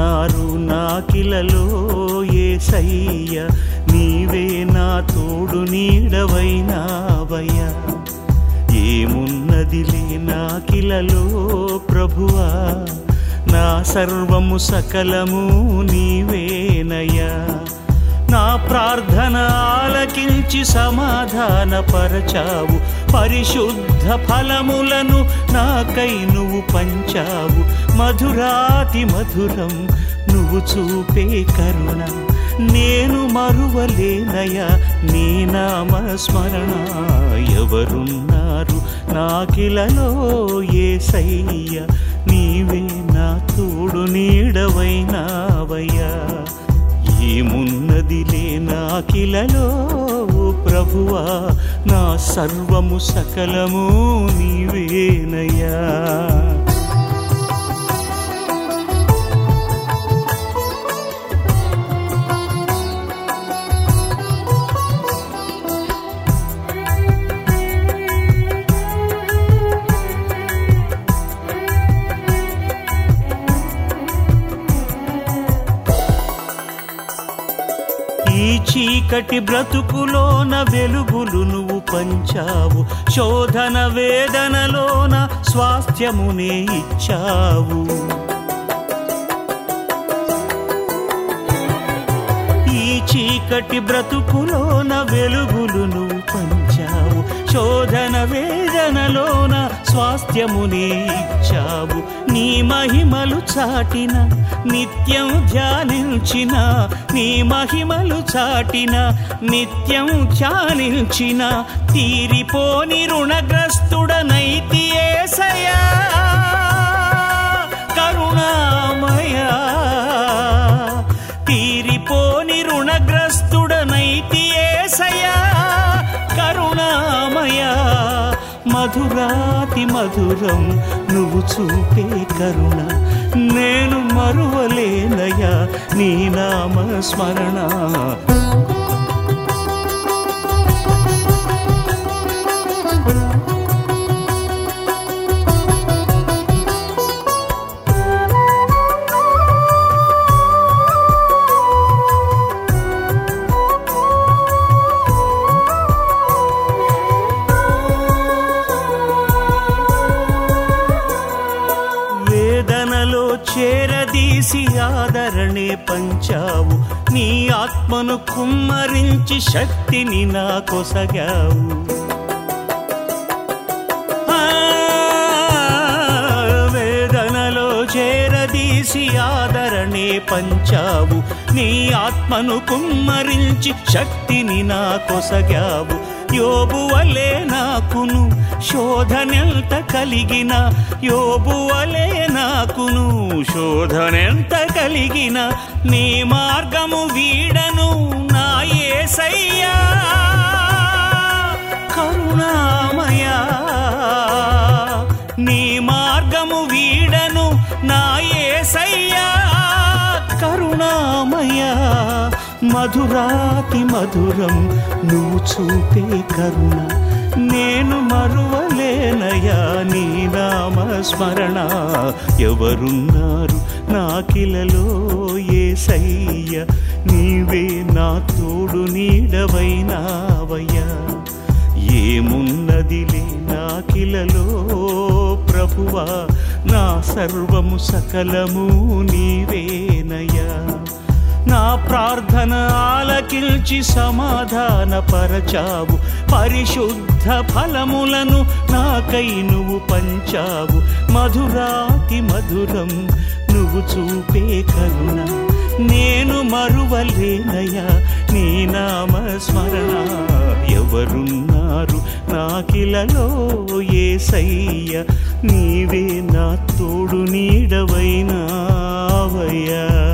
ఎవరున్నారు నాకిలలో ఏసయ్య నీవే నా తోడు నీడవైనావయ్యా ఏమున్నదిలే నాకిలలో ప్రభువా నా సర్వము సకలము నీవేనయ్యా నా ప్రార్థన ఆలకించి సమాధాన పరచావు పరిశుద్ధ ఫలములను నాకై నువ్వు పంచావు మధురాతి మధురం నువ్వు చూపే కరుణ నేను మరువలేనయా నీ నామ స్మరణ ఎవరున్నారు నాకిలలో ఏసయ్య నీవే నా తోడు నీడవైనావయ్యా ఏమున్నదిలే నాకిలలో ప్రభువా నా సర్వము సకలము నీవేనయ్యా ఈ చీకటి బ్రతుకులోన వెలుగులు నువ్వు పంచావు శోధన వేదనలోన స్వాస్థ్యమునే ఇచ్చావు ఈ చీకటి బ్రతుకులోన వెలుగులు నువ్వు పంచావు శోధన వేదనలోన స్వాస్థ్యమునే ఇచ్చావు నీ మహిమలు చాటిన నిత్యం ధ్యానించిన నీ మహిమలు చాటిన నిత్యం ధ్యానించిన తీరిపోని రుణగ్రస్తుడనైతి ఏసయా కరుణామయా తీరిపోని రుణగ్రస్తుడనైతి ఏసయా కరుణామయా మధురాతి మధురం నువ్వు చూపే కరుణ నేను మరువలేనయా నీ నామ స్మరణ వేదనలో చేరదీసి ఆదరణే పంచావు నీ ఆత్మను కుమ్మరించి శక్తిని నా కొసగావు ఆ, వేదనలో చేరదీసి ఆదరణే పంచావు నీ ఆత్మను కుమ్మరించి శక్తిని నా కొసగావు యోబు వలే నాకును శోధనెంత కలిగిన యోబు వలే నాకును శోధనెంత కలిగిన నీ మార్గము వీడను నా యేసయ్యా కరుణామయా నీ మార్గము వీడను నా యేసయ్యా కరుణామయా మధురాతి మధురం నువ్వు చూపే కరుణ నేను మరువలేనయా నీ నామ స్మరణ ఎవరున్నారు నాకిలలో ఏసయ్య నీవే నా తోడు నీడవైనావయ్యా ఏమున్నదిలే నాకిలలో ప్రభువా నా సర్వము సకలము నీవేనయ్యా నా ప్రార్థన ఆలకించి సమాధాన పరచావు పరిశుద్ధ ఫలములను నాకై నువ్వు పంచావు మధురాతి మధురం నువ్వు చూపే కరుణ నేను మరువలేనయా నీ నామ స్మరణ ఎవరున్నారు నాకిలలో ఏసయ్య నీవే నా తోడు నీడవైనావయ్యా